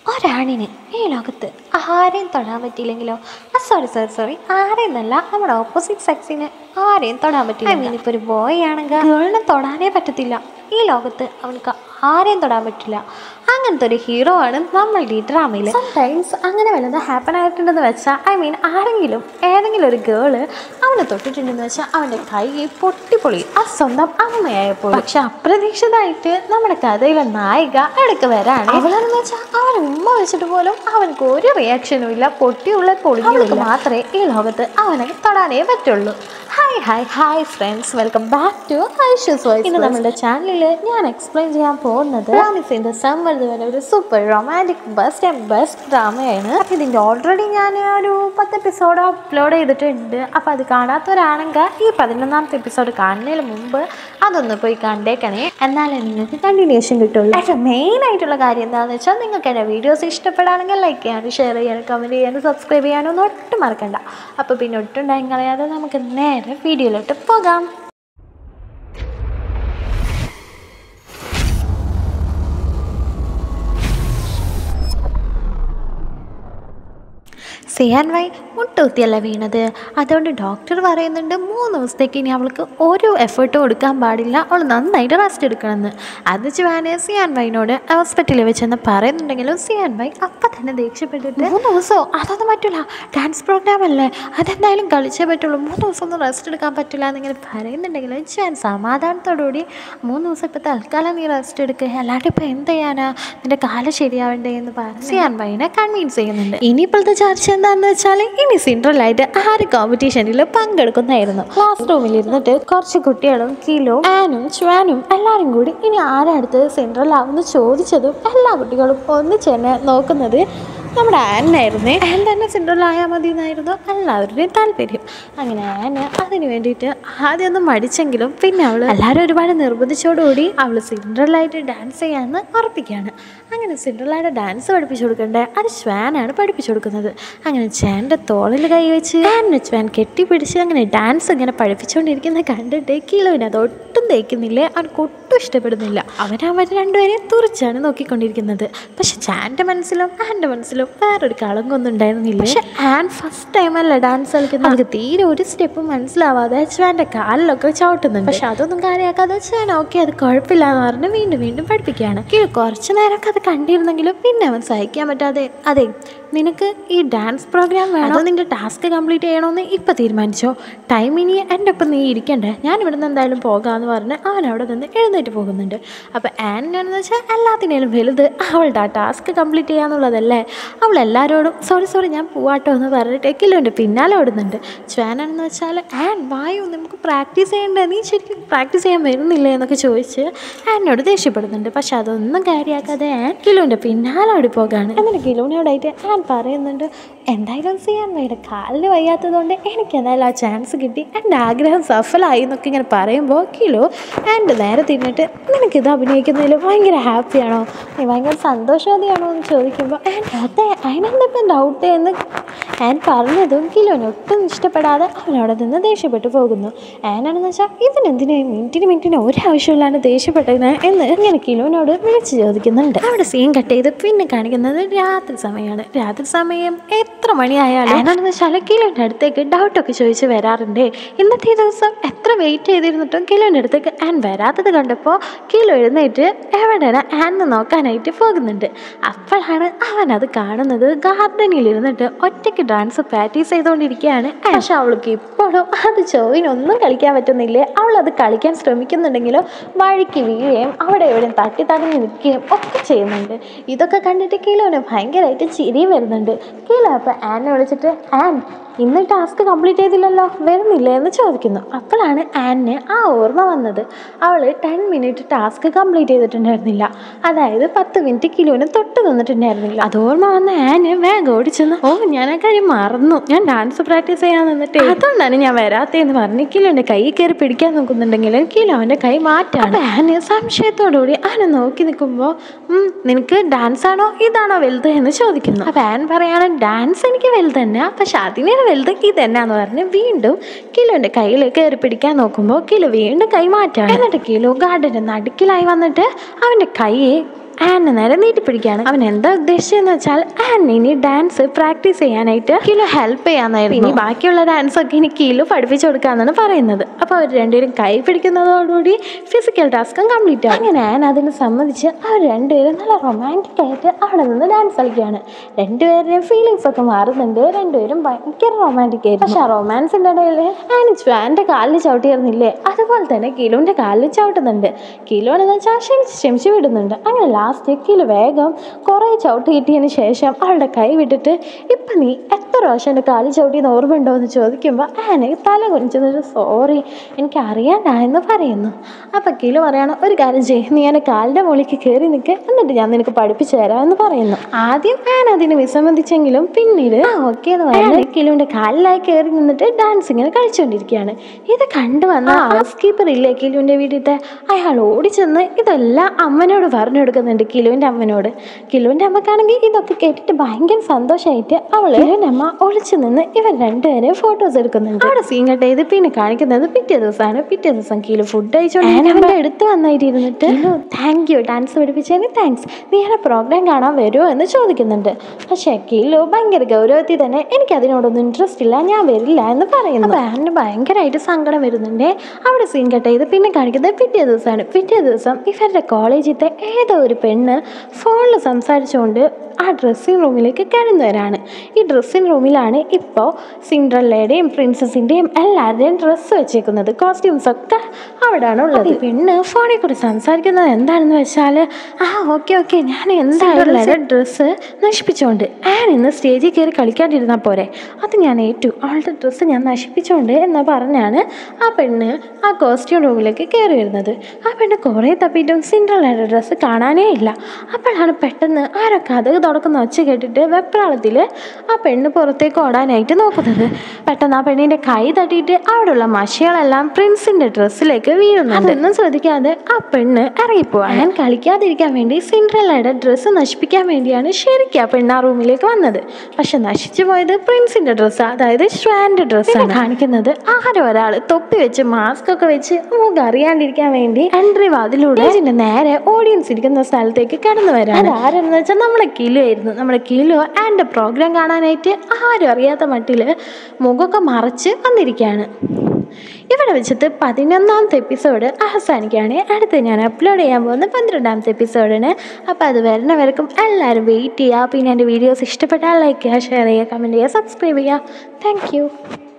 ഒരാണിന് ഈ ലോകത്ത് ആരെയും തൊടാൻ പറ്റിയില്ലെങ്കിലോ സോറി സോറി സോറി ആരെയും എന്നല്ല നമ്മുടെ ഓപ്പോസിറ്റ് സെക്സിന് ആരെയും തൊടാൻ പറ്റില്ല ഐ മീൻ ഇപ്പോൾ ഒരു ബോയ് ആണെങ്കിൽ ഗേളിനെ തൊടാനേ പറ്റത്തില്ല ഈ ലോകത്ത് അവൾക്ക് ആരെയും തൊടാൻ പറ്റില്ല അങ്ങനത്തെ ഒരു ഹീറോ ആണ് നമ്മളുടെ ഈ ഡ്രാമയിൽ സംടൈംസ് അങ്ങനെ വല്ലത് ഹാപ്പൻ ആയിട്ടുണ്ടെന്ന് വെച്ചാൽ ഐ മീൻ ആരെങ്കിലും ഏതെങ്കിലും ഒരു ഗേള് അവനെ തൊട്ടിട്ടുണ്ടെന്ന് വെച്ചാൽ അവൻ്റെ കൈ പൊട്ടിപ്പൊളി ആ സ്വന്തം അമ്മയായപ്പോൾ പക്ഷെ അപ്രതീക്ഷിതമായിട്ട് നമ്മുടെ കഥയിലെ നായിക ഇടയ്ക്ക് വരാണ് അവളെന്ന് വെച്ചാൽ അവൻ ഉമ്മ വെച്ചിട്ട് പോലും അവനക്ക് ഒരു റിയാക്ഷനും ഇല്ല പൊട്ടിയുള്ള പൊളിഞ്ഞുള്ള മാത്രമേ ഈ ലോകത്ത് അവനെ തൊടാനേ പറ്റുള്ളൂ hi hi hi friends welcome back to Aisha's voice ഇന്ന് നമ്മുടെ ചാനലിൽ ഞാൻ എക്സ്പ്ലെയിൻ ചെയ്യാൻ പോകുന്നത് പ്രോമിസ് ഇൻ ദ സമ്മർ വരെ ഒരു super romantic best and best ഡ്രാമയാണ് അപ്പം ഇതിൻ്റെ ഓൾറെഡി ഞാൻ ഒരു പത്ത് എപ്പിസോഡ് അപ്ലോഡ് ചെയ്തിട്ടുണ്ട് അപ്പോൾ അത് കാണാത്തവരാണെങ്കിൽ ഈ പതിനൊന്നാമത്തെ എപ്പിസോഡ് കാണുന്നതിന് മുമ്പ് അതൊന്ന് പോയി കണ്ടേക്കണേ എന്നാലേ നിങ്ങൾക്ക് കണ്ടിന്യൂഷൻ കിട്ടുള്ളൂ പക്ഷേ മെയിൻ ആയിട്ടുള്ള കാര്യം എന്താണെന്ന് വെച്ചാൽ നിങ്ങൾക്ക് എൻ്റെ വീഡിയോസ് ഇഷ്ടപ്പെടുകയാണെങ്കിൽ ലൈക്ക് ചെയ്യാനും ഷെയർ ചെയ്യാനും കമൻറ്റ് ചെയ്യാനും സബ്സ്ക്രൈബ് ചെയ്യാനും ഒന്നും ഒട്ടും മറക്കണ്ട അപ്പോൾ പിന്നെ ഒട്ടും ടൈം കളയാതെ നമുക്ക് നേരെ വീഡിയോയിലോട്ട് പോകാം സിയാൻ വൈ മുട്ടുകുത്തിയല്ല വീണത് അതുകൊണ്ട് ഡോക്ടർ പറയുന്നുണ്ട് മൂന്ന് ദിവസത്തേക്ക് ഇനി അവൾക്ക് ഒരു എഫേർട്ടും കൊടുക്കാൻ പാടില്ല അവൾ നന്നായിട്ട് റെസ്റ്റ് എടുക്കണമെന്ന് അത് ജുവാനെ സിയാൻ വൈനോട് ഹോസ്പിറ്റലിൽ വെച്ചെന്ന് പറയുന്നുണ്ടെങ്കിലും സിയാൻ വൈ അപ്പം തന്നെ ദേഷ്യപ്പെട്ടിട്ട് മൂന്ന് ദിവസമോ അതൊന്നും പറ്റില്ല ഡാൻസ് പ്രോഗ്രാം അല്ലേ അതെന്തായാലും കളിച്ചേ പറ്റുള്ളൂ മൂന്ന് ദിവസം ഒന്നും റെസ്റ്റ് എടുക്കാൻ പറ്റില്ല എന്നിങ്ങനെ പറയുന്നുണ്ടെങ്കിലും ജുവാൻ സമാധാനത്തോടുകൂടി മൂന്ന് ദിവസം ഇപ്പം തൽക്കാലം നീ റെസ്റ്റ് എടുക്കുക അല്ലാണ്ട് ഇപ്പം എന്ത് ചെയ്യാനാ നിന്റെ കാല് ശരിയാവണ്ടേ എന്ന് പറഞ്ഞ് സിയാൻ വൈനെ കൺവീൻസ് ചെയ്യുന്നുണ്ട് ഇനിയിപ്പോഴത്തെ ചർച്ച എന്താണെന്ന് വെച്ചാൽ ഇനി സിൻട്രലായിട്ട് ആര് കോമ്പറ്റീഷനിൽ പങ്കെടുക്കുന്നതായിരുന്നു ക്ലാസ് റൂമിൽ ഇരുന്നിട്ട് കുറച്ച് കുട്ടികളും കിലോ ആനും ച്വാനും എല്ലാവരും കൂടി ഇനി ആരാ അടുത്തത് സെൻട്രൽ ആവുമെന്ന് ചോദിച്ചതും എല്ലാ കുട്ടികളും ഒന്നിച്ച് തന്നെ നോക്കുന്നത് നമ്മുടെ ആനായിരുന്നേ ആൻ തന്നെ സെൻട്രൽ ആയാൽ മതി എന്നായിരുന്നു എല്ലാവരുടെയും താല്പര്യം അങ്ങനെ ആന് അതിന് വേണ്ടിയിട്ട് ആദ്യം ഒന്ന് മടിച്ചെങ്കിലും പിന്നെ അവൾ എല്ലാവരും ഒരുപാട് നിർബന്ധിച്ചോടുകൂടി അവൾ സിൻട്രലായിട്ട് ഡാൻസ് ചെയ്യാമെന്ന് ഉറപ്പിക്കുകയാണ് അങ്ങനെ സിൻട്രലായിട്ട് ഡാൻസ് പഠിപ്പിച്ചു കൊടുക്കണ്ടേ അത് ശ്വാനാണ് പഠിപ്പിച്ചു കൊടുക്കുന്നത് അങ്ങനെ ചേൻ്റെ തോളിൽ കൈ വെച്ച് ആനിനെ ശ്വാൻ കെട്ടിപ്പിടിച്ച് അങ്ങനെ ഡാൻസ് ഇങ്ങനെ പഠിപ്പിച്ചുകൊണ്ടിരിക്കുന്നത് കണ്ടിട്ട് കിലോവിന് അത് ഒട്ടും തേക്കുന്നില്ലേ അവനക്ക് ഒട്ടും ഇഷ്ടപ്പെടുന്നില്ല അവൻ അവർ രണ്ടുപേരെയും തുറച്ചാണ് നോക്കിക്കൊണ്ടിരിക്കുന്നത് പക്ഷെ ചാൻ്റെ മനസ്സിലും ആൻ്റെ മനസ്സിലും വേറൊരു കളങ്കൊന്നും ഉണ്ടായിരുന്നില്ല പക്ഷെ ആൻ ഫസ്റ്റ് ടൈമല്ല ഡാൻസ് കളിക്കുന്നത് അവർക്ക് തീരെ ഒരു സ്റ്റെപ്പ് മനസ്സിലാവാതെ ചാൻ്റെ കാലിലൊക്കെ ചവിട്ടുന്നുണ്ട് പക്ഷെ അതൊന്നും കാര്യമാക്കാതെ ചാൻ ഓക്കെ അത് കുഴപ്പമില്ല എന്ന് പറഞ്ഞ് വീണ്ടും വീണ്ടും പഠിപ്പിക്കുകയാണ് കീഴ് കുറച്ച് നേരമൊക്കെ അത് കണ്ടിരുന്നെങ്കിലും പിന്നെ അവൻ സഹിക്കാൻ പറ്റാതെ അതെ നിനക്ക് ഈ ഡാൻസ് പ്രോഗ്രാം വേണോ നിന്റെ ടാസ്ക് കംപ്ലീറ്റ് ചെയ്യണമെന്ന് ഇപ്പം തീരുമാനിച്ചോ ടൈം ഇനി എൻ്റെ ഒപ്പം നീ ഇരിക്കണ്ടേ ഞാൻ ഇവിടെ നിന്ന് എന്തായാലും പോകാമെന്ന് പറഞ്ഞ് അവൻ അവിടെ നിന്ന് എഴുന്നേറ്റ് പോകുന്നുണ്ട് അപ്പോൾ ആനിനാണെന്ന് വെച്ചാൽ എല്ലാത്തിനേലും വലുത് അവളുടെ ആ ടാസ്ക് കംപ്ലീറ്റ് ചെയ്യാന്നുള്ളതല്ലേ അവൾ എല്ലാവരോടും സോറി സോറി ഞാൻ പോവാട്ടോ എന്ന് പറഞ്ഞിട്ട് കിലോൻ്റെ പിന്നാലെ ഓടുന്നുണ്ട് ചാനാണെന്ന് വെച്ചാൽ ആൻ വായു നമുക്ക് പ്രാക്ടീസ് ചെയ്യണ്ടേ നീ ശരിക്കും പ്രാക്ടീസ് ചെയ്യാൻ വരുന്നില്ലേ എന്നൊക്കെ ചോദിച്ച് ആനോട് ദേഷ്യപ്പെടുന്നുണ്ട് പക്ഷെ അതൊന്നും കാര്യമാക്കാതെ ആൻ കിലോൻ്റെ പിന്നാലെ ഓടി പോകാണ് എന്നിട്ട് കിലോനോടായിട്ട് ആൻ പറയുന്നുണ്ട് എന്തായാലും ചെയ്യാൻ വയ്യ കാലിന് വയ്യാത്തതുകൊണ്ട് എനിക്ക് എന്തായാലും ആ ചാൻസ് കിട്ടി എൻ്റെ ആഗ്രഹം സഫലമായി എന്നൊക്കെ ഇങ്ങനെ പറയുമ്പോൾ കിലോ ആൻ്റെ നേരെ തിന്നിട്ട് നിനക്കിത് അഭിനയിക്കുന്നതിൽ ഭയങ്കര ഹാപ്പിയാണോ നീ ഭയങ്കര സന്തോഷവതിയാണോ എന്ന് ചോദിക്കുമ്പോൾ ആൻ അതെ അതിനെന്തിപ്പം ഡൗട്ട് എന്ന് ആൻ പറഞ്ഞതും കിലോന് ഒട്ടും ഇഷ്ടപ്പെടാതെ അവനവിടെ നിന്ന് ദേഷ്യപ്പെട്ടു പോകുന്നു ആനാണെന്ന് വെച്ചാൽ ഇതിനെന്തിനു മിനിറ്റിന് മിനിറ്റിന് ഒരാവശ്യമില്ലാണ്ട് ദേഷ്യപ്പെട്ടതിന് എന്ന് ഇങ്ങനെ കിലോനോട് വിളിച്ച് ചോദിക്കുന്നുണ്ട് അവിടെ സീൻ കട്ട് ചെയ്ത് പിന്നെ കാണിക്കുന്നത് രാത്രി സമയമാണ് രാത്രി സമയം എത്ര മണിയായാലും ആനാണെന്ന് വെച്ചാൽ കിലോൻ്റെ അടുത്തേക്ക് ഡൗട്ടൊക്കെ ചോദിച്ച് വരാറുണ്ട് ഇന്നത്തെ ദിവസം എത്ര വെയിറ്റ് ചെയ്തിരുന്നിട്ടും കിലോൻ്റെ അടുത്തേക്ക് ആൻ വരാത്തത് കണ്ടപ്പോൾ കിലോ എഴുന്നേറ്റ് എവിടെയാണ് ആൻ നോക്കാനായിട്ട് പോകുന്നുണ്ട് അപ്പോഴാണ് അവൻ അത് കാണുന്നത് ഗാർഡനിൽ ഇരുന്നിട്ട് ഒറ്റയ്ക്ക് ഡാൻസ് പ്രാക്ടീസ് ചെയ്തുകൊണ്ടിരിക്കുകയാണ് പക്ഷെ അവൾക്ക് ഇപ്പോഴും അത് ചോവിനൊന്നും കളിക്കാൻ പറ്റുന്നില്ലേ അവൾ അത് കളിക്കാൻ ശ്രമിക്കുന്നുണ്ടെങ്കിലും വഴിക്ക് വീഴുകയും അവിടെ എവിടെയും തട്ടി തടഞ്ഞ് നിൽക്കുകയും ഒക്കെ ചെയ്യുന്നുണ്ട് ഇതൊക്കെ കണ്ടിട്ട് കിലോന് ഭയങ്കരമായിട്ട് ചിരി വരുന്നുണ്ട് കിലോ അപ്പോൾ ആനെ വിളിച്ചിട്ട് ആൻ ഇന്ന് ടാസ്ക് കംപ്ലീറ്റ് ചെയ്തില്ലല്ലോ വരുന്നില്ലേ എന്ന് ചോദിക്കുന്നു അപ്പോഴാണ് ആനിന് ആ ഓർമ്മ വന്നത് അവൾ ടെൻ മിനിറ്റ് ടാസ്ക് കംപ്ലീറ്റ് ചെയ്തിട്ടുണ്ടായിരുന്നില്ല അതായത് പത്ത് മിനിറ്റ് കിലോന് തൊട്ട് നിന്നിട്ടുണ്ടായിരുന്നില്ല അത് ഓർമ്മ വന്ന ആന് വേഗം ഓടിച്ചെന്ന് ഓ ഞാൻ ആ കാര്യം മറന്നു ഞാൻ ഡാൻസ് പ്രാക്ടീസ് ചെയ്യാൻ നിന്നിട്ട് അതുകൊണ്ടാണ് ഞാൻ വരാത്തതെന്ന് പറഞ്ഞ് കിലോൻ്റെ കൈ കയറി പിടിക്കാൻ നോക്കുന്നുണ്ടെങ്കിലും കിലോ അവൻ്റെ കൈ മാറ്റാണ് ആന് സംശയത്തോടുകൂടി അവനെ നോക്കി നിൽക്കുമ്പോൾ നിനക്ക് ഡാൻസ് ആണോ ഇതാണോ വലുത് എന്ന് ചോദിക്കുന്നു അപ്പം ആൻ പറയാണ് ഡാൻസ് എനിക്ക് വലുത് തന്നെ പക്ഷെ അതിനെ വലുത് ഇത് തന്നെയാന്ന് പറഞ്ഞ് വീണ്ടും കിലോൻ്റെ കയ്യിൽ കയറി പിടിക്കാൻ നോക്കുമ്പോൾ കിലോ വീണ്ടും കൈ മാറ്റാണ് എന്നിട്ട് കിലോ ഗാർഡൻ്റെ നടുക്കിലായി വന്നിട്ട് അവൻ്റെ കൈ ആനെ നേരെ നീട്ടിപ്പിടിക്കുകയാണ് അവൻ എന്താ ഉദ്ദേശിച്ചതെന്ന് വെച്ചാൽ ആനെ ഇനി ഡാൻസ് പ്രാക്ടീസ് ചെയ്യാനായിട്ട് കിലോ ഹെൽപ്പ് ചെയ്യാനായിരുന്നു ഇനി ബാക്കിയുള്ള ഡാൻസ് ഒക്കെ ഇനി കിലോ പഠിപ്പിച്ചു കൊടുക്കാന്നാണ് പറയുന്നത് അപ്പോൾ അവർ രണ്ടുപേരും കൈ പിടിക്കുന്നതോടുകൂടി ഫിസിക്കൽ ടാസ്കും കംപ്ലീറ്റ് ആവും അങ്ങനെ ആൻ അതിന് സമ്മതിച്ച് അവർ രണ്ടുപേരും നല്ല റൊമാൻറ്റിക് ആയിട്ട് അവിടെ നിന്ന് ഡാൻസ് കളിക്കുകയാണ് രണ്ടുപേരുടെയും ഫീലിങ്സ് ഒക്കെ മാറുന്നുണ്ട് രണ്ടുപേരും ഭയങ്കര റൊമാൻറ്റിക് ആയിരുന്നു പക്ഷെ ആ റൊമാൻസിൻ്റെ ഇടയിൽ ആൻ ജ്വാൻ്റെ കാലിൽ ചവിട്ടിയിരുന്നില്ലേ അതുപോലെ തന്നെ കിലോൻ്റെ കാലിൽ ചവിട്ടുന്നുണ്ട് കിലോണെന്ന് വെച്ചാൽ ക്ഷമിച്ച് ക്ഷമിച്ച് വിടുന്നുണ്ട് അങ്ങനെ ലാസ്റ്റ് കിലോ വേഗം കുറേ ചവിട്ട് കിട്ടിയതിന് ശേഷം അവളുടെ കൈ വിട്ടിട്ട് ഇപ്പം നീ എത്ര പ്രാവശ്യം എൻ്റെ കാലിൽ ചവിട്ടിയെന്ന് ഓർമ്മയുണ്ടോ എന്ന് ചോദിക്കുമ്പോൾ ആനെ തല കുനിച്ചെന്നിട്ട് സോറി എനിക്ക് അറിയാണ്ടായെന്ന് പറയുന്നു അപ്പം കിലോ പറയണം ഒരു കാര്യം ചെയ്യും നീ എൻ്റെ കാലിൻ്റെ മുകളിലേക്ക് കയറി നിൽക്കുക എന്നിട്ട് ഞാൻ നിനക്ക് പഠിപ്പിച്ചു തരാമെന്ന് പറയുന്നു ആദ്യം ആൻ അതിന് വിസമ്മതിച്ചെങ്കിലും പിന്നീട് ആ ഓക്കെ എന്ന് പറഞ്ഞ് കിലുവിൻ്റെ കാലിലായി കയറി നിന്നിട്ട് ഡാൻസ് ഇങ്ങനെ കളിച്ചുകൊണ്ടിരിക്കുകയാണ് ഇത് കണ്ടു വന്ന ഹൗസ് കീപ്പർ ഇല്ലേ കിലുവിൻ്റെ വീട്ടിലത്തെ അയാൾ ഓടിച്ചെന്ന് ഇതെല്ലാം അമ്മനോട് പറഞ്ഞു കൊടുക്കുന്നുണ്ട് കിലുവിൻ്റെ അമ്മനോട് കിലുവിൻ്റെ അമ്മക്കാണെങ്കിൽ ഇതൊക്കെ കേട്ടിട്ട് ഭയങ്കര സന്തോഷമായിട്ട് അവള് കിലുവിൻ്റെ അമ്മ ഒളിച്ചു നിന്ന് ഇവർ രണ്ടുപേരും ഫോട്ടോസ് എടുക്കുന്നുണ്ട് അവിടെ സീൻ കട്ട് ചെയ്ത് പിന്നെ കാണിക്കുന്നത് പിറ്റേ ദിവസമാണ് പിറ്റേ ദിവസം കിലു ഫുഡ് കഴിച്ചോണ്ട് അവൻ്റെ അടുത്ത് വന്നായിട്ട് ഇരുന്നിട്ട് കിലു താങ്ക് യു ഡാൻസ് പഠിപ്പിച്ചതിന് താങ്ക്സ് നീ എൻ്റെ പ്രോഗ്രാം കാണാൻ വരുമോ എന്ന് ചോദിക്കുന്നുണ്ട് പക്ഷേ കിലു ഭയങ്കര ഗൗരവത്തിൽ തന്നെ എനിക്ക് അതിനോടൊന്നും ഇൻട്രസ്റ്റ് ഇല്ല ഞാൻ വരില്ല എന്ന് പറയുന്നു അപ്പോൾ ആനിന് ഭയങ്കരമായിട്ട് സങ്കടം വരുന്നുണ്ട് അവിടെ സീൻ കട്ട് ചെയ്ത് പിന്നെ കാണിക്കുന്നത് പിറ്റേ ദിവസമാണ് പിറ്റേ ദിവസം ഇവരുടെ കോളേജിലത്തെ ഏതോ ഒരു പെണ്ണ് ഫോണിൽ സംസാരിച്ചുകൊണ്ട് ആ ഡ്രസ്സിങ് റൂമിലേക്ക് കടന്നു വരാണ് ഈ ഡ്രസ്സിങ് റൂമിലാണ് ഇപ്പോൾ സിൻഡ്രല്ലയുടെയും പ്രിൻസസിൻ്റെയും എല്ലാവരുടെയും ഡ്രസ്സ് വെച്ചേക്കുന്നത് കോസ്റ്റ്യൂംസ് ഒക്കെ അവിടെയാണ് ഉള്ളത് ഈ പെണ്ണ് ഫോണിൽ കൂടി സംസാരിക്കുന്നത് എന്താണെന്ന് വെച്ചാൽ ആ ഓക്കെ ഓക്കെ ഞാൻ എന്തായാലും ഡ്രസ്സ് നശിപ്പിച്ചുകൊണ്ട് ആൻ ഇന്ന് സ്റ്റേജിൽ കയറി കളിക്കാണ്ടിരുന്നാൽ പോരെ അത് ഞാൻ ഏറ്റു അവളുടെ ഡ്രസ്സ് ഞാൻ നശിപ്പിച്ചുകൊണ്ട് എന്ന് പറഞ്ഞാണ് ആ പെണ്ണ് ആ കോസ്റ്റ്യൂം റൂമിലേക്ക് കയറി വരുന്നത് ആ പെണ്ണ് കുറേ തപ്പിയിട്ടും സിൻഡ്രല്ലയുടെ ഡ്രസ്സ് കാണാനേ ഇല്ല അപ്പോഴാണ് പെട്ടെന്ന് ആരോ കഥക് തുറക്കുന്ന ഒച്ച കേട്ടിട്ട് വെപ്രാളത്തിൽ ആ പെണ്ണ് പുറത്തേക്ക് ഓടാനായിട്ട് നോക്കുന്നത് പെട്ടെന്ന് ആ പെണ്ണിൻ്റെ കൈ തട്ടിയിട്ട് അവിടെയുള്ള മഷികളെല്ലാം പ്രിൻസിൻ്റെ ഡ്രസ്സിലേക്ക് വീഴുന്നുണ്ട് അതൊന്നും ശ്രദ്ധിക്കാതെ ആ പെണ്ണ് ഇറങ്ങിപ്പോവാൻ ഞാൻ കളിക്കാതിരിക്കാൻ വേണ്ടി സിൻഡ്രല്ലയുടെ ഡ്രസ്സ് നശിപ്പിക്കാൻ വേണ്ടിയാണ് ശരിക്കും ആ പെണ്ണ് ആ റൂമിലേക്ക് വന്നത് പക്ഷെ നശിച്ചു പോയത് പ്രിൻസിൻ്റെ ഡ്രസ്സ് അതായത് ശ്വാൻ്റെ ഡ്രസ്സാണ് കാണിക്കുന്നത് ആരോ ഒരാൾ തൊപ്പി വെച്ച് മാസ്ക് ഒക്കെ വെച്ച് മുഖം അറിയാണ്ടിരിക്കാൻ വേണ്ടി എൻട്രി വാതിലൂടെ ഇതിന്റെ നേരെ ഓഡിയൻസ് ഇരിക്കുന്ന സ്ഥലത്തേക്ക് കടന്നു വരാൻ ആരെന്ന് വെച്ചാൽ നമ്മളെ കിലു ആയിരുന്നു നമ്മുടെ കിലു ആൻ്റെ പ്രോഗ്രാം കാണാനായിട്ട് ആരും അറിയാത്ത മട്ടിൽ മുഖമൊക്കെ മറച്ച് വന്നിരിക്കുകയാണ് ഇവിടെ വെച്ചിട്ട് പതിനൊന്നാമത്തെ എപ്പിസോഡ് അവസാനിക്കുകയാണ് അടുത്ത് ഞാൻ അപ്ലോഡ് ചെയ്യാൻ പോകുന്ന പന്ത്രണ്ടാമത്തെ എപ്പിസോഡിന് അപ്പോൾ അത് വരുന്നവർക്കും എല്ലാവരും വെയിറ്റ് ചെയ്യുക പിന്നെ എൻ്റെ വീഡിയോസ് ഇഷ്ടപ്പെട്ടാൽ ലൈക്ക് ചെയ്യുക ഷെയർ ചെയ്യുക കമൻറ്റ് ചെയ്യുക സബ്സ്ക്രൈബ് ചെയ്യുക താങ്ക്